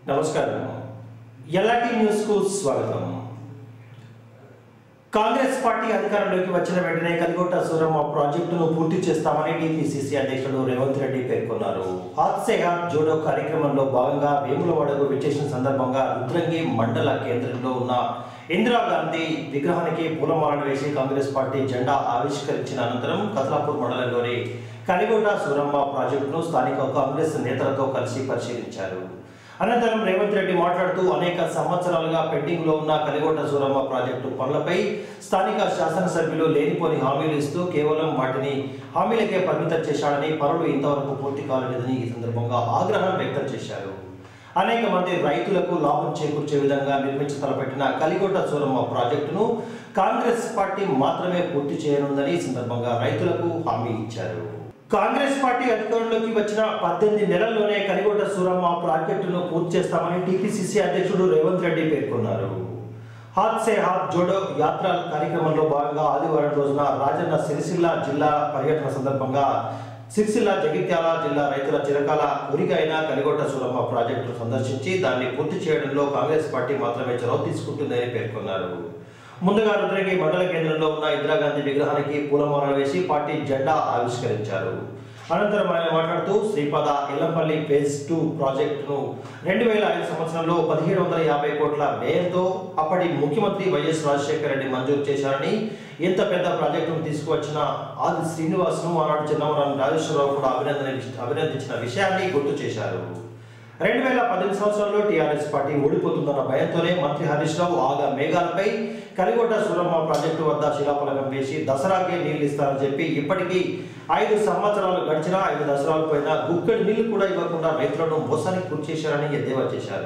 నమస్కారం LRT news కు స్వాగతం కాంగ్రెస్ పార్టీ అధికారంలోకి వచ్చిన వెంటనే కలిగొట్ట సూరమ్మ ప్రాజెక్టును పూర్తి చేస్తామని టీపీసీసీ అధ్యక్షుడు రేవంత్ రెడ్డి పేర్కొన్నారు హాత్ సే హాత్ జోడో కార్యక్రమంలో భాగంగా వేములవాడకు విచ్చేసిన సందర్భంగా రుద్రంగి మండల కేంద్రంలో ఉన్న ఇందిరాగాంధీ విగ్రహానికి పూలమాలలు వేసి కాంగ్రెస్ పార్టీ జెండా ఆవిష్కరించిన అనంతరం కతలాపూర్ మండలంలోని కలిగొట్ట సూరమ్మ ప్రాజెక్టును స్థానిక కాంగ్రెస్ నేతలతో కలిసి పరిశీలించారు అనంతరం రేవంత్ రెడ్డి మాట్లాడుతూ అనేక సంవత్సరాలుగా పెండింగ్ లో ఉన్న కలిగొండ సూరమ్మ ప్రాజెక్టు పనులపై స్థానిక శాసనసభ్యులు లేనిపోని హామీలు ఇస్తూ కేవలం వాటిని హామీలకే పరిమితం చేశాడని పనులు ఇంతవరకు పూర్తి కాలేదని ఈ సందర్భంగా ఆగ్రహం వ్యక్తం చేశారు అనేక మంది రైతులకు లాభం చేకూర్చే విధంగా నిర్మించి తలపెట్టిన కలిగొండ సూరమ్మ ప్రాజెక్టును కాంగ్రెస్ పార్టీ మాత్రమే పూర్తి చేయనుందని ఈ సందర్భంగా రైతులకు హామీ ఇచ్చారు కాంగ్రెస్ పార్టీ అధికారంలోకి వచ్చిన పద్దెనిమిది నెలల్లోనే కలిగొండ సూరమ్మ ప్రాజెక్టును పూర్తి చేస్తామని టీపీసీసీ అధ్యక్షుడు రేవంత్ రెడ్డి పేర్కొన్నారు హాత్ సే హాత్ జోడో యాత్ర కార్యక్రమంలో భాగంగా ఆదివారం రోజున రాజన్న సిరిసిల్ల జిల్లా పర్యటన సందర్భంగా సిరిసిల్ల జగిత్యాల జిల్లా రైతుల చిరకాల ఉరికైన కలిగొట్ట సూరమ్మ ప్రాజెక్టును సందర్శించి దాన్ని పూర్తి చేయడంలో కాంగ్రెస్ పార్టీ మాత్రమే చొరవ తీసుకుంటుందని పేర్కొన్నారు ముందుగా రుద్రగి మండల కేంద్రంలో ఉన్న ఇందిరాగాంధీ విగ్రహానికి పూలమాలలు వేసి పార్టీ జెండా ఆవిష్కరించారు అనంతరం ఆయన మాట్లాడుతూ శ్రీపాద ఎల్లంపల్లి ఫేజ్ టూ ప్రాజెక్టును రెండు వేల ఐదు సంవత్సరంలో పదిహేడు వందల యాభై కోట్ల వ్యయంతో అప్పటి ముఖ్యమంత్రి వైఎస్ రాజశేఖర రెడ్డి మంజూరు చేశారని ఇంత పెద్ద ప్రాజెక్టును తీసుకువచ్చిన ఆది శ్రీనివాస్ను ఆనాడు చిన్నవరం రాజేశ్వరరావు కూడా అభినందన అభినందించిన విషయాన్ని గుర్తు చేశారు రెండు వేల పద్దెనిమిది సంవత్సరంలో టీఆర్ఎస్ పార్టీ ఓడిపోతుందన్న భయంతోనే మంత్రి హరీష్ రావు ఆగా మేఘాలపై కలిగొట్ట సూరమ్మ ప్రాజెక్టు వద్ద శిలాఫలకం వేసి దసరాకే నీళ్లు ఇస్తారని చెప్పి ఇప్పటికీ ఐదు సంవత్సరాలు గడిచినా ఐదు దసరాలు పోయినా గుక్కడి నీళ్లు కూడా ఇవ్వకుండా రైతులను మోసానికి గురి చేశారని ఎద్దేవా చేశారు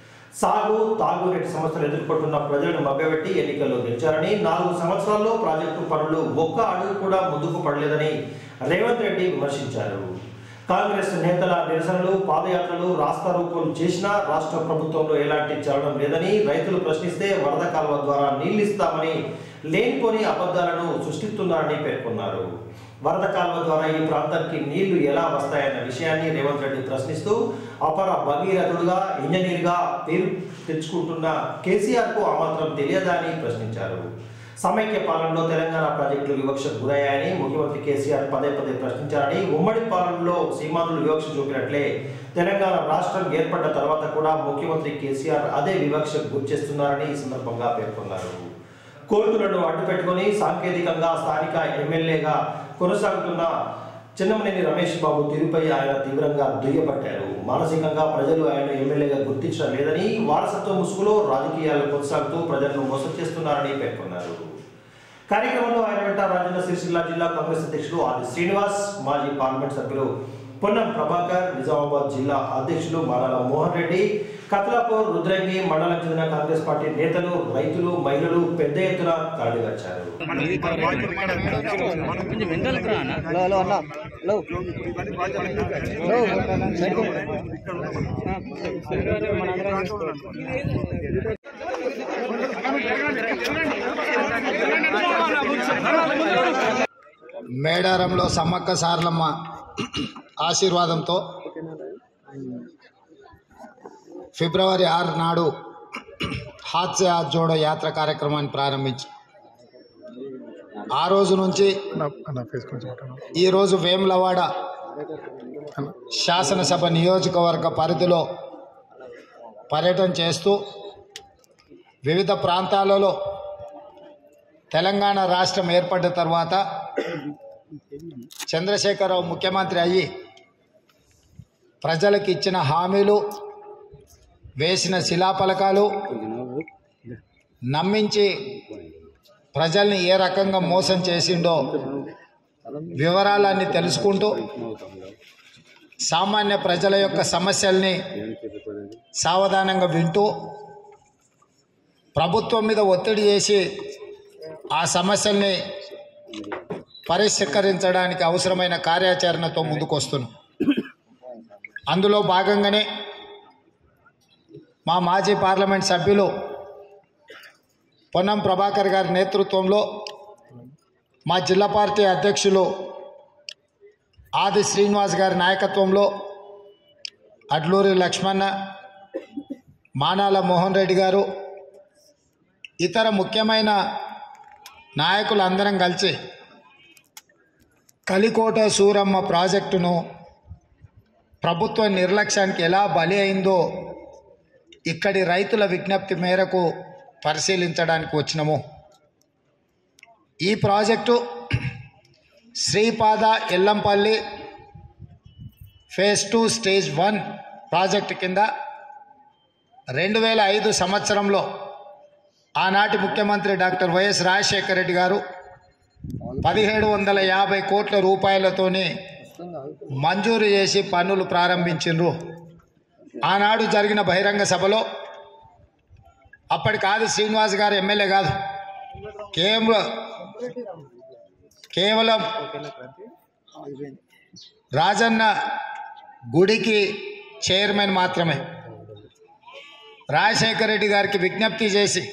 సాగు తాగునీటి సమస్యలు ఎదుర్కొంటున్న ప్రజలను మభ్యపెట్టి ఎన్నికల్లో గెలిచారని నాలుగు సంవత్సరాల్లో ప్రాజెక్టు పనులు ఒక్క అడుగు కూడా ముందుకు పడలేదని రేవంత్ రెడ్డి విమర్శించారు కాంగ్రెస్ నేతల నిరసనలు పాదయాత్రలు రాస్తారోకోలు చేసినా రాష్ట్ర ప్రభుత్వంలో ఎలాంటి చలనం లేదని రైతులు ప్రశ్నిస్తే వరద కాలువ ద్వారా నీళ్లు ఇస్తామని లేనిపోని అబద్ధాలను సృష్టిస్తున్నారని పేర్కొన్నారు వరద కాలువ ద్వారా ఈ ప్రాంతానికి నీళ్లు ఎలా వస్తాయన్న విషయాన్ని రేవంత్ రెడ్డి ప్రశ్నిస్తూ అపర భగీరథుడుగా ఇంజనీర్గా పేరు తెచ్చుకుంటున్న కేసీఆర్ కు ఆ మాత్రం తెలియదా అని ప్రశ్నించారు సమైక్య పాలనలో తెలంగాణ ప్రాజెక్టులు వివక్షకు గురయ్యాయని ముఖ్యమంత్రి కేసీఆర్ పదే పదే ప్రశ్నించారని ఉమ్మడి పాలనలో సీమానులు వివక్ష చూపినట్లే తెలంగాణ రాష్ట్రం ఏర్పడ్డ తర్వాత కూడా ముఖ్యమంత్రి కేసీఆర్ అదే వివక్షకు గుర్చేస్తున్నారని ఈ సందర్భంగా పేర్కొన్నారు కోర్టులను అడ్డుపెట్టుకుని సాంకేతికంగా స్థానిక ఎమ్మెల్యేగా కొనసాగుతున్న చిన్నమనేని రమేష్ బాబు తీరుపై ఆయన తీవ్రంగా దుయ్యబట్టారు మానసికంగా ప్రజలు ఆయన ఎమ్మెల్యేగా గుర్తించడం లేదని వారసత్వ ముసుగులో రాజకీయాలు కొనసాగుతూ ప్రజలను మోసం చేస్తున్నారని పేర్కొన్నారు కార్యక్రమంలో ఆయన వెంట రాజన్న సిరిసిల్ల జిల్లా కాంగ్రెస్ అధ్యక్షులు ఆది శ్రీనివాస్ మాజీ పార్లమెంట్ సభ్యులు పొన్నం ప్రభాకర్ నిజామాబాద్ జిల్లా అధ్యక్షులు మానాల మోహన్ రెడ్డి కత్లాపూర్ రుద్రంగి మండలం చెందిన కాంగ్రెస్ పార్టీ నేతలు రైతులు మహిళలు పెద్ద ఎత్తున తరలివచ్చారు కొంచెం వెనకాలకు రా అన్న హలో హలో అన్న హలో హలో మేడారంలో సమ్మక్క సారలమ్మ ఆశీర్వాదంతో ఫిబ్రవరి ఆరు నాడు హాత్ సే హాత్ జోడో యాత్ర కార్యక్రమాన్ని ప్రారంభించి ఆ రోజు నుంచి ఈరోజు వేములవాడ శాసనసభ నియోజకవర్గ పరిధిలో పర్యటన చేస్తూ వివిధ ప్రాంతాలలో తెలంగాణ రాష్ట్రం ఏర్పడ్డ తర్వాత చంద్రశేఖరరావు ముఖ్యమంత్రి అయ్యి ప్రజలకు ఇచ్చిన హామీలు వేసిన శిలాఫలకాలు నమ్మించి ప్రజల్ని ఏ రకంగా మోసం చేసిండో వివరాలన్నీ తెలుసుకుంటూ సామాన్య ప్రజల యొక్క సమస్యల్ని సావధానంగా వింటూ ప్రభుత్వం మీద ఒత్తిడి చేసి ఆ సమస్యల్ని పరిష్కరించడానికి అవసరమైన కార్యాచరణతో ముందుకు వస్తున్నాం అందులో భాగంగానే మా మాజీ పార్లమెంట్ సభ్యులు పొన్నం ప్రభాకర్ గారి నేతృత్వంలో మా జిల్లా పార్టీ అధ్యక్షులు ఆది శ్రీనివాస్ గారి నాయకత్వంలో అడ్లూరి లక్ష్మణ మానాల మోహన్ రెడ్డి గారు ఇతర ముఖ్యమైన నాయకులు అందరం కలిసి కలికోట సూరమ్మ ప్రాజెక్టును ప్రభుత్వ నిర్లక్ష్యానికి ఎలా బలి అయిందో ఇక్కడి రైతుల విజ్ఞప్తి మేరకు పరిశీలించడానికి వచ్చినాము ఈ project Sripada Yellampalli phase two stage one project కింద రెండు వేల ఐదు సంవత్సరంలో ఆనాటి ముఖ్యమంత్రి డాక్టర్ వైఎస్ రాజశేఖర రెడ్డి గారు పదిహేడు వందల యాభై కోట్ల రూపాయలతోనే మంజూరు చేసి పనులు ప్రారంభించిండ్రు ఆనాడు జరిగిన బహిరంగ సభలో అప్పటి కాదు శ్రీనివాస్ గారు ఎమ్మెల్యే కాదు కేవలం కేవలం రాజన్న గుడికి చైర్మన్ మాత్రమే రాజశేఖర రెడ్డి గారికి విజ్ఞప్తి చేసి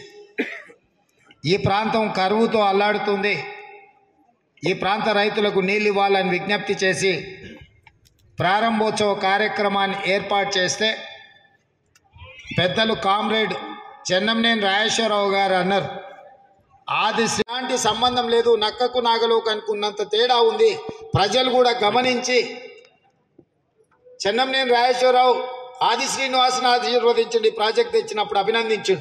ఈ ప్రాంతం కరువుతో అల్లాడుతుంది ఈ ప్రాంత రైతులకు నీళ్ళు ఇవ్వాలని విజ్ఞప్తి చేసి ప్రారంభోత్సవ కార్యక్రమాన్ని ఏర్పాటు చేస్తే పెద్దలు కామ్రేడ్ చెన్నంనేని రాజేశ్వరరావు గారు అన్నారు ఆది ఎలాంటి సంబంధం లేదు నక్కకు నాగలోకు అనుకున్నంత తేడా ఉంది ప్రజలు కూడా గమనించి చెన్నంనేని రాజేశ్వరరావు ఆది శ్రీనివాసను ఆశీర్వదించండి ప్రాజెక్ట్ తెచ్చినప్పుడు అభినందించండి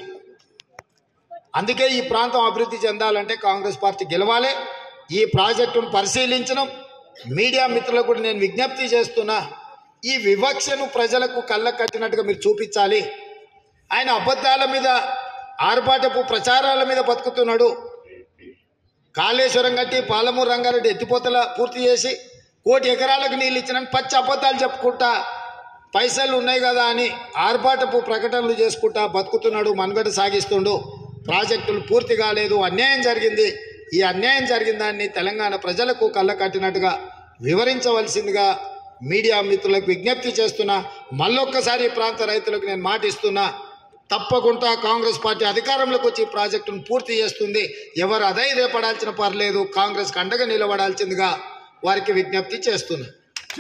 అందుకే ఈ ప్రాంతం అభివృద్ధి చెందాలంటే కాంగ్రెస్ పార్టీ గెలవాలి ఈ ప్రాజెక్టును పరిశీలించడం మీడియా మిత్రులకు కూడా నేను విజ్ఞప్తి చేస్తున్నా ఈ వివక్షను ప్రజలకు కళ్ళ కట్టినట్టుగా మీరు చూపించాలి ఆయన అబద్ధాల మీద ఆర్భాటపు ప్రచారాల మీద బతుకుతున్నాడు కాళేశ్వరం కట్టి పాలమూరు రంగారెడ్డి ఎత్తిపోతల పూర్తి చేసి కోటి ఎకరాలకు నీళ్ళు ఇచ్చిన పచ్చి అబద్ధాలు చెప్పుకుంటా పైసలు ఉన్నాయి కదా అని ఆర్భాటపు ప్రకటనలు చేసుకుంటా బతుకుతున్నాడు మనుగడ సాగిస్తుండు ప్రాజెక్టులు పూర్తి కాలేదు అన్యాయం జరిగింది ఈ అన్యాయం జరిగిన దాన్ని తెలంగాణ ప్రజలకు కళ్ళ కట్టినట్టుగా వివరించవలసిందిగా మీడియా మిత్రులకు విజ్ఞప్తి చేస్తున్నా మళ్ళొక్కసారి ఈ ప్రాంత రైతులకు నేను మాటిస్తున్నా తప్పకుండా కాంగ్రెస్ పార్టీ అధికారంలోకి వచ్చి ఈ ప్రాజెక్టును పూర్తి చేస్తుంది ఎవరు అధైర్యపడాల్సిన పర్లేదు కాంగ్రెస్కి అండగా నిలబడాల్సిందిగా వారికి విజ్ఞప్తి చేస్తున్నా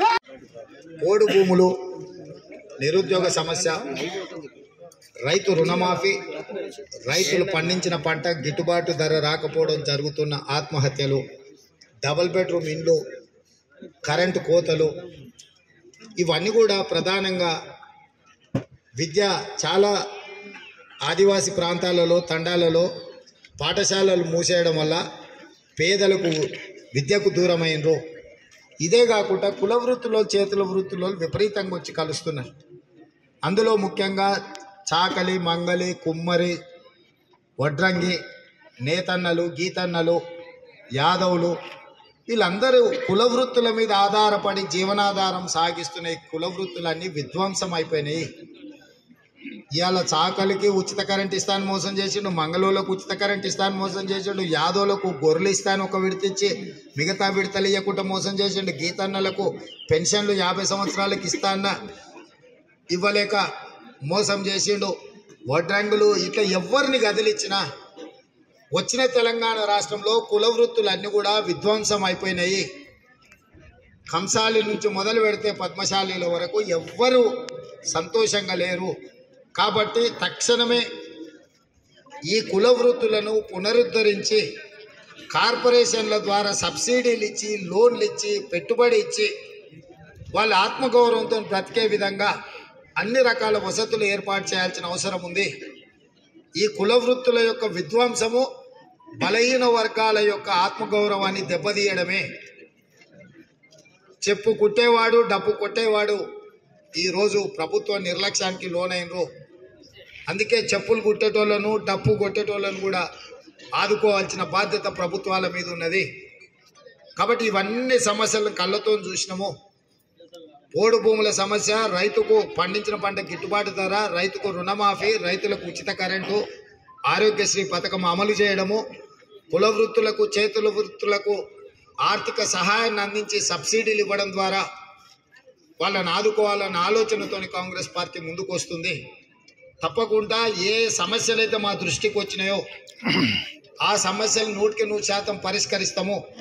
ఓడు భూములు నిరుద్యోగ సమస్య రైతు రుణమాఫీ రైతులు పండించిన పంట గిట్టుబాటు ధర రాకపోవడం జరుగుతున్న ఆత్మహత్యలు డబుల్ బెడ్రూమ్ ఇండ్లు కరెంటు కోతలు ఇవన్నీ కూడా ప్రధానంగా విద్య చాలా ఆదివాసీ ప్రాంతాలలో తండాలలో పాఠశాలలు మూసేయడం వల్ల పేదలకు విద్యకు దూరమైనరు ఇదే కాకుండా కుల వృత్తిలో చేతుల వృత్తిలో విపరీతంగా వచ్చి కలుస్తున్నారు అందులో ముఖ్యంగా చాకలి మంగలి కుమ్మరి వడ్రంగి నేతన్నలు గీతన్నలు యాదవులు వీళ్ళందరూ కుల వృత్తుల మీద ఆధారపడి జీవనాధారం సాగిస్తున్న ఈ కుల వృత్తులన్నీ విధ్వంసం అయిపోయినాయి ఇవాళ చాకలికి ఉచిత కరెంట్ ఇస్తాను మోసం చేసిండు మంగళూరులకు ఉచిత కరెంట్ ఇస్తాను మోసం చేసిండు యాదవులకు గొర్రెలు ఇస్తాను ఒక విడత ఇచ్చి మిగతా విడతలు ఇవ్వకుండా మోసం చేసిండు గీతన్నలకు పెన్షన్లు యాభై సంవత్సరాలకు ఇస్తాన్న ఇవ్వలేక మోసం చేసిండు వడ్రంగులు ఇట్లా ఎవరిని గదిలిచ్చినా వచ్చిన తెలంగాణ రాష్ట్రంలో కుల వృత్తులన్నీ కూడా విధ్వంసం అయిపోయినాయి కంసాలి నుంచి మొదలు పెడితే పద్మశాలీల వరకు ఎవ్వరూ సంతోషంగా లేరు కాబట్టి తక్షణమే ఈ కుల వృత్తులను పునరుద్ధరించి కార్పొరేషన్ల ద్వారా సబ్సిడీలు ఇచ్చి లోన్లు ఇచ్చి పెట్టుబడి ఇచ్చి వాళ్ళ ఆత్మగౌరవంతో బ్రతికే విధంగా అన్ని రకాల వసతులు ఏర్పాటు చేయాల్సిన అవసరం ఉంది ఈ కుల వృత్తుల యొక్క విధ్వంసము బలహీన వర్గాల యొక్క ఆత్మగౌరవాన్ని దెబ్బతీయడమే చెప్పు కుట్టేవాడు డబ్బు కొట్టేవాడు ఈరోజు ప్రభుత్వ నిర్లక్ష్యానికి లోనైనరు అందుకే చెప్పులు కుట్టేటోళ్ళను డప్పు కొట్టేటోళ్ళను కూడా ఆదుకోవాల్సిన బాధ్యత ప్రభుత్వాల మీద ఉన్నది కాబట్టి ఇవన్నీ సమస్యలను కళ్ళతో చూసినాము పోడు భూముల సమస్య రైతుకు పండించిన పంట గిట్టుబాటు ధర రైతుకు రుణమాఫీ రైతులకు ఉచిత కరెంటు ఆరోగ్యశ్రీ పథకం అమలు చేయడము కుల వృత్తులకు చేతుల వృత్తులకు ఆర్థిక సహాయాన్ని అందించి సబ్సిడీలు ఇవ్వడం ద్వారా వాళ్ళని ఆదుకోవాలన్న ఆలోచనతోని కాంగ్రెస్ పార్టీ ముందుకు వస్తుంది తప్పకుండా ఏ సమస్యలైతే మా దృష్టికి వచ్చినాయో ఆ సమస్యలు నూటికి నూరు శాతం పరిష్కరిస్తాము